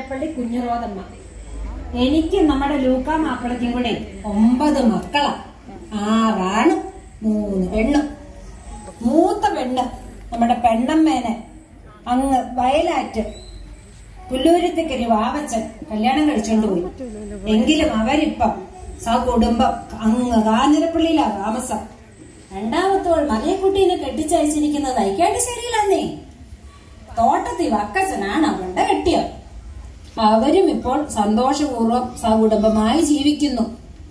കാഞ്ഞിരപ്പള്ളി കുഞ്ഞുറോദമ്മ എനിക്ക് നമ്മുടെ ലൂക്ക മാപ്പിളയ്ക്കും കൂടെ ഒമ്പത് മക്കളാ ആറാണ് മൂന്ന് പെണ്ണും മൂത്ത പെണ്ണ് നമ്മുടെ പെണ്ണമ്മേനെ അങ്ങ് വയലാറ്റ് പുല്ലൂരത്തേക്കൊരു വാവച്ചൻ കല്യാണം കഴിച്ചോണ്ട് പോയി എങ്കിലും അവരിപ്പം സകുടുംബം അങ്ങ് കാഞ്ഞിരപ്പള്ളിയിലാ താമസം രണ്ടാമത്തോൾ മലയക്കുട്ടീനെ കെട്ടിച്ചയച്ചിരിക്കുന്നത് തൈക്കാട്ട് ശരിയില്ലെന്നേ തോട്ടത്തിൽ വക്കച്ചനാണ് അവളുടെ കെട്ടിയത് അവരും ഇപ്പോൾ സന്തോഷപൂർവ്വം സകുടുംബമായി ജീവിക്കുന്നു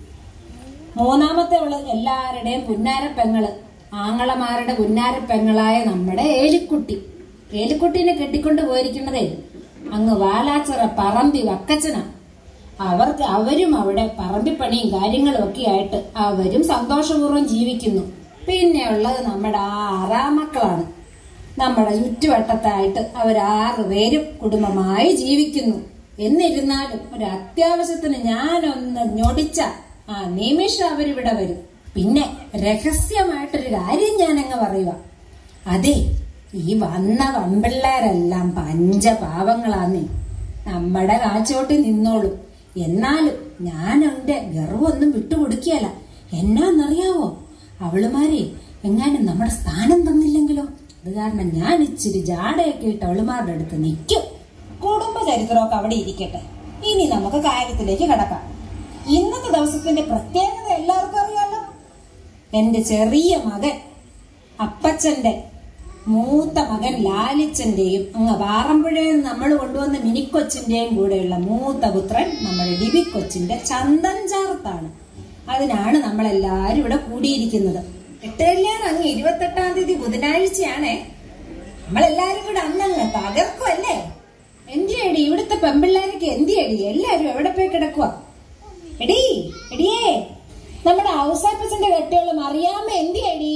മൂന്നാമത്തെവള് എല്ലാവരുടെയും പുന്നാരപ്പെങ്ങള് ആങ്ങളമാരുടെ പുന്നാരപ്പെങ്ങളായ നമ്മുടെ ഏലിക്കുട്ടി ഏലിക്കുട്ടീനെ കെട്ടിക്കൊണ്ട് പോയിരിക്കുന്നതേ അങ്ങ് വാലാച്ചിറ പറമ്പി വക്കച്ചന അവർക്ക് അവരും അവിടെ പറമ്പിപ്പണിയും കാര്യങ്ങളും ഒക്കെ ആയിട്ട് അവരും സന്തോഷപൂർവ്വം ജീവിക്കുന്നു പിന്നെ ഉള്ളത് നമ്മുടെ ആറാം മക്കളാണ് നമ്മുടെ ചുറ്റുവട്ടത്തായിട്ട് അവരാറ് പേരും കുടുംബമായി ജീവിക്കുന്നു എന്നിരുന്നാലും ഒരു അത്യാവശ്യത്തിന് ഞാനൊന്ന് ഞൊടിച്ച ആ നിമിഷം അവരിവിടെ വരും പിന്നെ രഹസ്യമായിട്ടൊരു കാര്യം ഞാനങ്ങ് പറയുക അതെ ഈ വന്ന വമ്പിള്ളേരെല്ലാം പഞ്ചപാവങ്ങളാന്നേ നമ്മുടെ കാച്ചോട്ടി നിന്നോളും എന്നാലും ഞാൻ അവന്റെ ഗർവൊന്നും വിട്ടുകൊടുക്കുകയല്ല എന്നാന്നറിയാവോ അവളുമാരെ എങ്ങാനും നമ്മുടെ സ്ഥാനം തന്നില്ലെങ്കിലോ അത് കാരണം ഞാൻ ഇച്ചിരി ജാടയൊക്കെ ഇട്ട് അവളുമാരുടെ അടുത്ത് നിൽക്കും കുടുംബ ചരിത്രമൊക്കെ അവിടെ ഇരിക്കട്ടെ ഇനി നമുക്ക് കാര്യത്തിലേക്ക് കടക്കാം ഇന്നത്തെ ദിവസത്തിന്റെ പ്രത്യേകത എല്ലാവർക്കും അറിയാലോ എന്റെ ചെറിയ മകൻ അപ്പച്ചന്റെ മൂത്ത മകൻ ലാലിച്ചന്റെയും അങ്ങ് പാറമ്പുഴയിൽ നമ്മൾ കൊണ്ടുവന്ന മിനിക്കൊച്ചിന്റെയും കൂടെയുള്ള മൂത്ത പുത്രൻ നമ്മുടെ ഡിബിക്കൊച്ചിന്റെ ചന്തൻ ചാർത്താണ് അതിനാണ് നമ്മളെല്ലാരും ഇവിടെ കൂടിയിരിക്കുന്നത് എട്ടുകല്യാണം അങ്ങ് ഇരുപത്തെട്ടാം തീയതി ബുധനാഴ്ചയാണേ നമ്മളെല്ലാരും കൂടെ അന്നങ്ങ് തകർക്കുമല്ലേ എന്തിയടി ഇവിടുത്തെ പെമ്പിള്ളേരൊക്കെ എന്തിയടി എല്ലാരും എവിടെ പോയി കിടക്കുക എടീ എടിയേ നമ്മുടെ ഔസാപ്പച്ചന്റെ കെട്ടിയുള്ള മറിയാമ്മ എന്തിയടി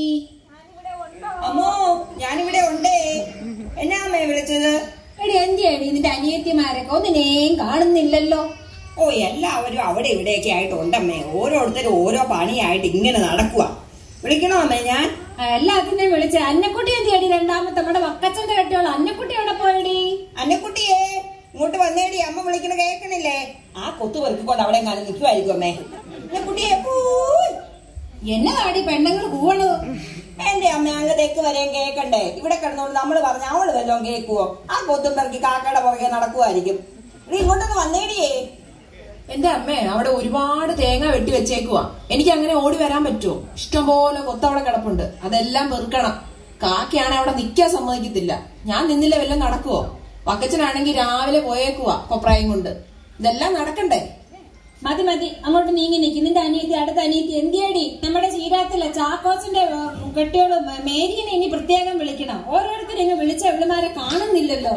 അമ്മോ ഞാനിവിടെ ഉണ്ടേ എന്നാ അമ്മേ വിളിച്ചത് എടി എന്തിയടി നിന്റെ അനിയത്തിമാരൊക്കെ ഒന്നിനേം കാണുന്നില്ലല്ലോ ഓ എല്ലാവരും അവിടെ ഇവിടെയൊക്കെ ആയിട്ട് ഉണ്ടമ്മേ ഓരോരുത്തരും ഓരോ പണിയായിട്ട് ഇങ്ങനെ നടക്കുക വിളിക്കണോ അമ്മേ ഞാൻ ആ, എല്ലാത്തിനെയും വിളിച്ച് അന്നക്കുട്ടി എന്തിയടി രണ്ടാമത്തെ നമ്മുടെ വക്കച്ചന്റെ കെട്ടിയുള്ള അന്നക്കുട്ടി എവിടെ പോയടി അന്നക്കുട്ടിയേ ഇങ്ങോട്ട് വന്നേടി അമ്മ വിളിക്കണ കേൾക്കണില്ലേ ആ കൊത്തു പെറുക്കിക്കൊണ്ട് അവിടെ കാലം നിൽക്കുമായിരിക്കും അമ്മേ അന്നക്കുട്ടിയെ പോയ്. എന്നതാടി പെണ്ണുങ്ങൾ കൂവണത് എന്റെ അമ്മ അങ്ങ് തെക്ക് വരെയും കേക്കണ്ടേ ഇവിടെ കിടന്നോണ്ട് നമ്മള് പറഞ്ഞ അവള് വല്ലതും കേക്കുവോ ആ കൊത്തും പെറുക്കി കാക്കയുടെ പുറകെ നടക്കുമായിരിക്കും നീ ഇങ്ങോട്ടൊന്ന് വന്നേടിയേ എന്റെ അമ്മേ അവിടെ ഒരുപാട് തേങ്ങ വെട്ടി വെച്ചേക്കുവാ എനിക്ക് അങ്ങനെ ഓടി വരാൻ പറ്റുമോ ഇഷ്ടംപോലെ കൊത്തവിടെ കിടപ്പുണ്ട് അതെല്ലാം വെറുക്കണം കാക്കയാണെ അവിടെ നിക്കാൻ സമ്മതിക്കത്തില്ല ഞാൻ നിന്നില്ല വല്ലതും നടക്കുവോ വക്കച്ചനാണെങ്കിൽ രാവിലെ പോയേക്കുവാ കൊപ്രായം കൊണ്ട് ഇതെല്ലാം നടക്കണ്ടേ മതി മതി അങ്ങോട്ട് നീങ്ങി നിൽക്കും നിന്റെ അനിയത്തി അടുത്ത അനിയത്തി എന്തിയടി നമ്മുടെ ചീരാത്തിലെ ചാക്കോച്ചിന്റെ കെട്ടിയോള് മേരിനെ ഇനി പ്രത്യേകം വിളിക്കണം ഓരോരുത്തരും ഇങ്ങ് വിളിച്ച ഇവിടുമാരെ കാണുന്നില്ലല്ലോ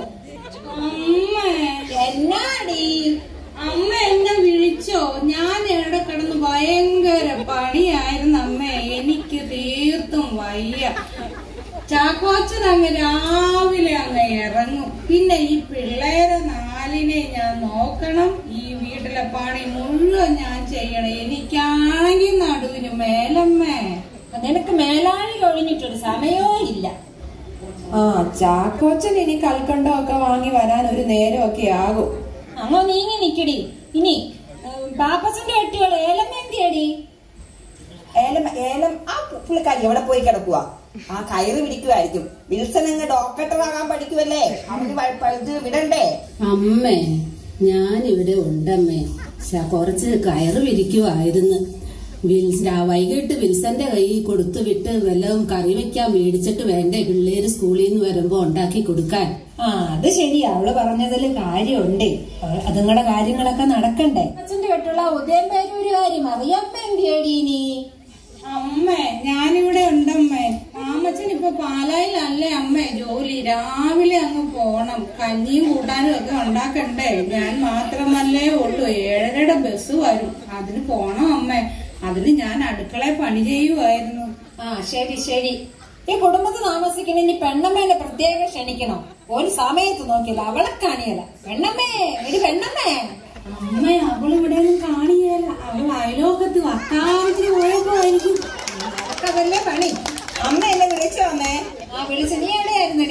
എന്നാടി അമ്മ എന്നെ വിളിച്ചോ ഞാൻ ഇവിടെ കിടന്ന് ഭയങ്കര പണിയായിരുന്നു അമ്മ എനിക്ക് തീർത്തും വയ്യ ചാക്കോച്ചൻ അങ്ങ് രാവിലെ അങ്ങ് ഇറങ്ങും പിന്നെ ഈ പിള്ളേരെ നാലിനെ ഞാൻ നോക്കണം ഈ വീട്ടിലെ പണി മുഴുവൻ ഞാൻ ചെയ്യണം എനിക്കാണെങ്കിൽ നടുവിന് മേലമ്മേ നിനക്ക് മേലാഴി കഴിഞ്ഞിട്ടൊരു സമയവും ഇല്ല ആ ചാക്കോച്ചൻ ഇനി കൽക്കണ്ടം ഒക്കെ വാങ്ങി വരാൻ ഒരു നേരമൊക്കെ ആകും അങ്ങോ നീങ്ങി നിക്കടി ഇനി ഉം, പാപ്പച്ചന്റെ കെട്ടിയോള് ഏലം എന്തിയടി ഏലം ഏലം ആ പുള്ളിക്കാരി എവിടെ പോയി കിടക്കുക ആ കയറ് പിടിക്കുമായിരിക്കും വിൽസൺ അങ്ങ് ഡോക്ടറാകാൻ പഠിക്കുമല്ലേ അവന് വ- പ- ഇത് വിടണ്ടേ അമ്മേ ഞാനിവിടെ ഉണ്ടമ്മേ ശ- കുറച്ച് കയറ് വിരിക്കുവായിരുന്നു വിൽസ് രാ- വൈകിട്ട് വിൽസന്റെ കൈ കൊടുത്തു വിട്ട് വല്ലതും കറി വെക്കാൻ മേടിച്ചിട്ട് വേണ്ടേ പിള്ളേര് സ്കൂളിൽ നിന്ന് വരുമ്പോ ഉണ്ടാക്കി കൊടുക്കാൻ ആ അത് ശരിയാ അവള് പറഞ്ഞതിൽ കാര്യമുണ്ട് അതുങ്ങളുടെ കാര്യങ്ങളൊക്കെ നടക്കണ്ടേ അച്ഛന്റെ കെട്ടുള്ള ഉദയം പേരൊരു കാര്യം അറിയാമ്മ എന്തിയടി ഇനി അമ്മേ ഞാനിവിടെ ഉണ്ടമ്മേ മാമച്ചൻ ഇപ്പൊ പാലായിലല്ലേ അമ്മേ ജോലി രാവിലെ അങ്ങ് പോണം കഞ്ഞിയും കൂട്ടാനും ഒക്കെ ഉണ്ടാക്കണ്ടേ ഞാൻ മാത്രമല്ലേ ഉള്ളൂ ഏഴരയുടെ ബസ് വരും അതിന് പോണം അമ്മേ അതിന് ഞാൻ അടുക്കളയിൽ പണി ചെയ്യുമായിരുന്നു ആ ശരി ശരി ഈ കുടുംബത്തിൽ താമസിക്കണ ഇനി പെണ്ണമ്മേനെ പ്രത്യേകം ക്ഷണിക്കണോ ഒരു സമയത്ത് നോക്കിയില്ല അവളെ കാണിയല്ല പെണ്ണമ്മേ എടി പെണ്ണമ്മേ അമ്മ അവളിവിടെ ഒന്നും കാണിയല്ല അവൾ അയലോക്കത്ത് വക്കാലത്തിന് പോയപ്പോയിരിക്കും അവൾക്കതല്ലേ പണി അമ്മ എന്നെ വിളിച്ചോ അമ്മേ ആ വിളിച്ച നീ എവിടെയായിരുന്നടി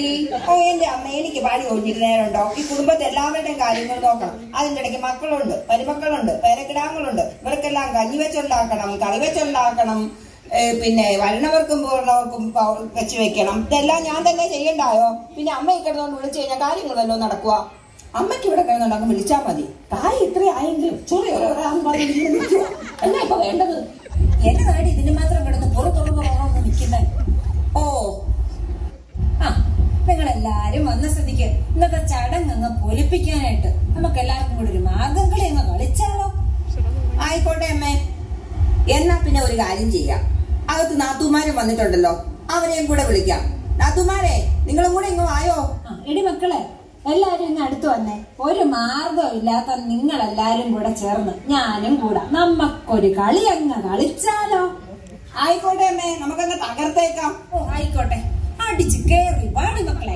ഓ എന്റെ അമ്മ എനിക്ക് പാടി ഒഴിഞ്ഞിട്ട് നേരമുണ്ടോ ഈ കുടുംബത്തെ എല്ലാവരുടെയും കാര്യങ്ങൾ നോക്കണം അതിന്റെ ഇടയ്ക്ക് മക്കളുണ്ട് മരുമക്കളുണ്ട് പേരക്കിടാങ്ങളുണ്ട് ഇവർക്കെല്ലാം കഞ്ഞി വെച്ചുണ്ടാക്കണം കറി വെച്ചുണ്ടാക്കണം ഏ, പിന്നെ വരണവർക്കും പോരണവർക്കും പ- വെച്ച് വെക്കണം ഇതെല്ലാം ഞാൻ തന്നെ ചെയ്യണ്ടായോ പിന്നെ അമ്മ ഈ കിടന്നുകൊണ്ട് വിളിച്ചു കഴിഞ്ഞാൽ കാര്യങ്ങളല്ലോ നടക്കുക അമ്മയ്ക്ക് ഇവിടെ കിടന്നുണ്ടെങ്കിൽ വിളിച്ചാൽ മതി തായി ഇത്രയായെങ്കിലും ചെറിയ എന്നാ ഇപ്പൊ വേണ്ടത് എന്റെ നാട് ഇതിന് മാത്രം കിടന്ന് പുറത്തുറന്ന് പുറത്ത് നിൽക്കുന്നത് ഓ ആ നിങ്ങളെല്ലാരും വന്ന സ്ഥിതിക്ക് ഇന്നത്തെ ചടങ്ങ് അങ്ങ് പൊലിപ്പിക്കാനായിട്ട് നമുക്ക് എല്ലാവർക്കും കൂടി ഒരു മാർഗം കളി അങ്ങ് കളിച്ചാലോ ആയിക്കോട്ടെ അമ്മേ എന്നാ പിന്നെ ഒരു കാര്യം ചെയ്യാം അകത്ത് നാത്തുമാരും വന്നിട്ടുണ്ടല്ലോ അവരെയും കൂടെ വിളിക്കാം നാത്തുമാരെ നിങ്ങളും കൂടെ ഇങ്ങ് വായോ ആ എടി മക്കളെ എല്ലാരും ഇന്ന് അടുത്ത് വന്നേ ഒരു മാർഗം ഇല്ലാത്ത നിങ്ങളെല്ലാരും കൂടെ ചേർന്ന് ഞാനും കൂടെ നമ്മക്കൊരു കളി അങ്ങ് കളിച്ചാലോ ആയിക്കോട്ടെ അമ്മേ നമുക്കങ്ങ് തകർത്തേക്കാം ഓ ആയിക്കോട്ടെ അടിച്ച് കേറി പാടി മക്കളെ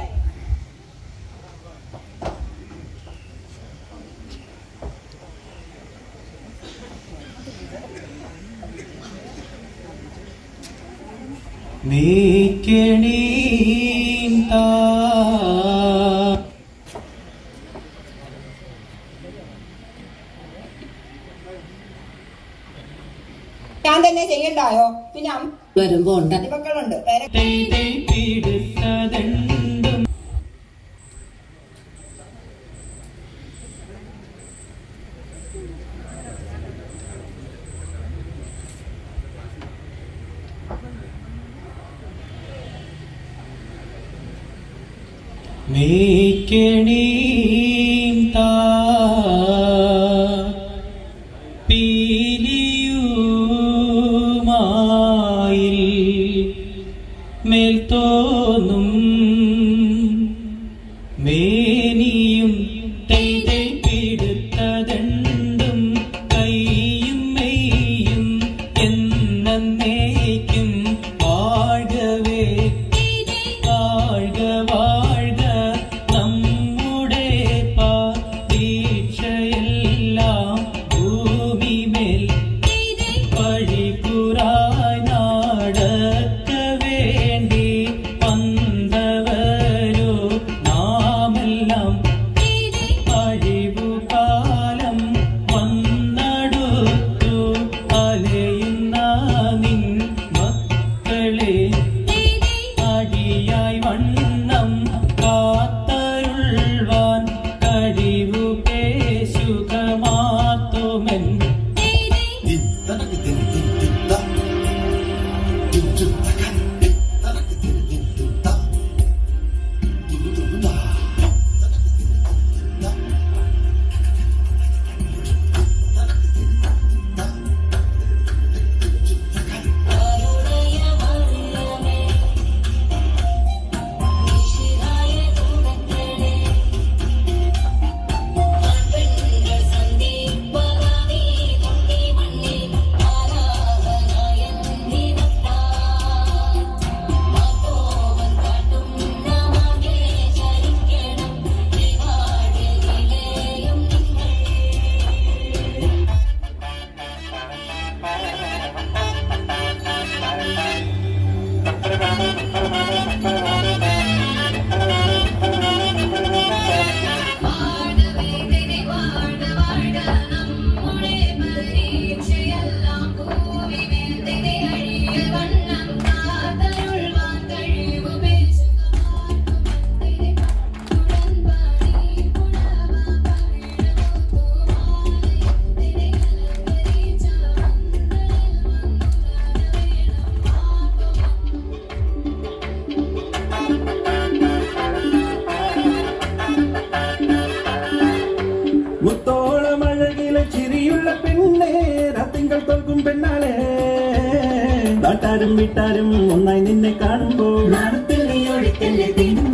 നീക്കണീന്താ ഞാൻ തന്നെ ചെയ്യണ്ടായോ പിന്നെ അമ്മ വരുമ്പോ ഉണ്ട് മക്കളുണ്ട് പേരെ തൈതൈ പിടുത്തതെന്തും നീക്കണീന്താ പീലിയുമായിൽ മേൽത്തോന്നും മേനിയും തൈതൈ പിടുത്തതെണ്ടും കൈയും മെയ്യും എന്നേക്കും വാഴവേ വാഴ്ക വാഴ്ക നമ്മുടെ പരീക്ഷയെല്ലാം ഭൂമിമേൽ പഴിപുറായി നടക്ക വേണ്ടി വന്നവരോ നാമെല്ലാം അഴിവുകാലം വന്നടുത്തു അലയുന്ന നിൻ മക്കളെ അടിയായി വണ്ണം കാത്തരുൾവാൻ കഴിവു പേശുക മാത്തുമെൻ മുത്തോളം അഴകിലെ ചിരിയുള്ള പെണ്ണേ രാത്തിങ്കൾ തോൽക്കും പെണ്ണാളെ നാട്ടാരും വീട്ടാരും ഒന്നായി നിന്നെ കാണുമ്പോൾ നാടത്തിൽ നീ ഒഴിക്കല്ലേ തീരും